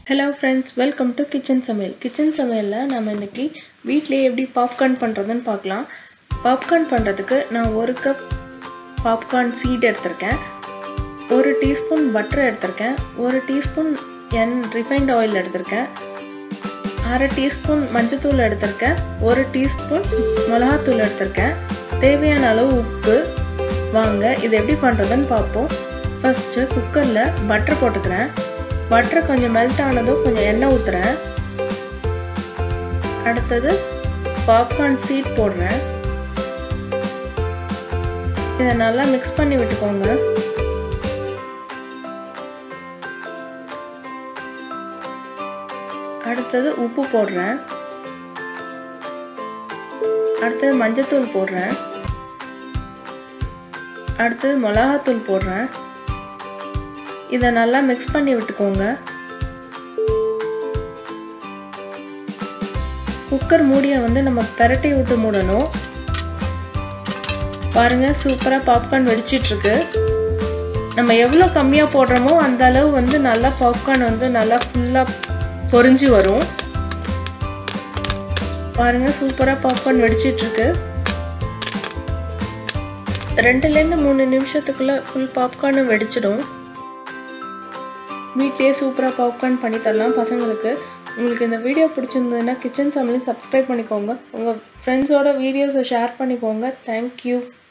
hello friends welcome to kitchen Samayal kitchen சமையலில் நம்ம இன்னைக்கு வீட்டிலேயே எப்படி பாப்கார்ன் பண்ணுறதுன்னு பார்க்கலாம் பாப்கார்ன் பண்ணுறதுக்கு நான் ஒரு கப் பாப்கார்ன் சீட் எடுத்திருக்கேன் ஒரு டீஸ்பூன் பட்டர் எடுத்திருக்கேன் ஒரு டீஸ்பூன் என் ரிஃபைண்ட் ஆயில் எடுத்திருக்கேன் அரை டீஸ்பூன் மஞ்சத்தூள் எடுத்திருக்கேன் ஒரு டீஸ்பூன் மிளகாத்தூள் எடுத்திருக்கேன் தேவையான அளவு உப்பு வாங்க இது எப்படி பண்ணுறதுன்னு பார்ப்போம் ஃபஸ்ட்டு குக்கரில் பட்டர் போட்டுக்கிறேன் பட்டர் கொஞ்சம் மெல்ட் ஆனதும் கொஞ்சம் எண்ணெய் ஊற்றுறேன் அடுத்தது பாப்கார்ன் சீட் போடுறேன் இதை நல்லா மிக்ஸ் பண்ணி விட்டுக்கோங்க அடுத்தது உப்பு போடுறேன் அடுத்தது மஞ்சத்தூள் போடுறேன் அடுத்தது மிளகாத்தூள் போடுறேன் இதை நல்லா மிக்ஸ் பண்ணி விட்டுக்கோங்க குக்கர் மூடியை வந்து நம்ம பெரட்டி விட்டு மூடணும் பாருங்க சூப்பராக பாப்கார்ன் வெடிச்சிட்ருக்கு நம்ம எவ்வளோ கம்மியாக போடுறோமோ அந்த அளவு வந்து நல்லா பாப்கார்ன் வந்து நல்லா ஃபுல்லாக பொறிஞ்சு வரும் பாருங்க சூப்பராக பாப்கார்ன் வெடிச்சிட்ருக்கு ரெண்டுலேருந்து மூணு நிமிஷத்துக்குள்ளே ஃபுல் பாப்கார்னும் வெடிச்சிடும் வீட்லேயே சூப்பராக பாப்கார்ன் பண்ணி தரலாம் பசங்களுக்கு உங்களுக்கு இந்த வீடியோ பிடிச்சிருந்ததுன்னா கிச்சன் சமையல் சப்ஸ்கிரைப் பண்ணிக்கோங்க உங்கள் ஃப்ரெண்ட்ஸோட வீடியோஸை ஷேர் பண்ணிக்கோங்க தேங்க்யூ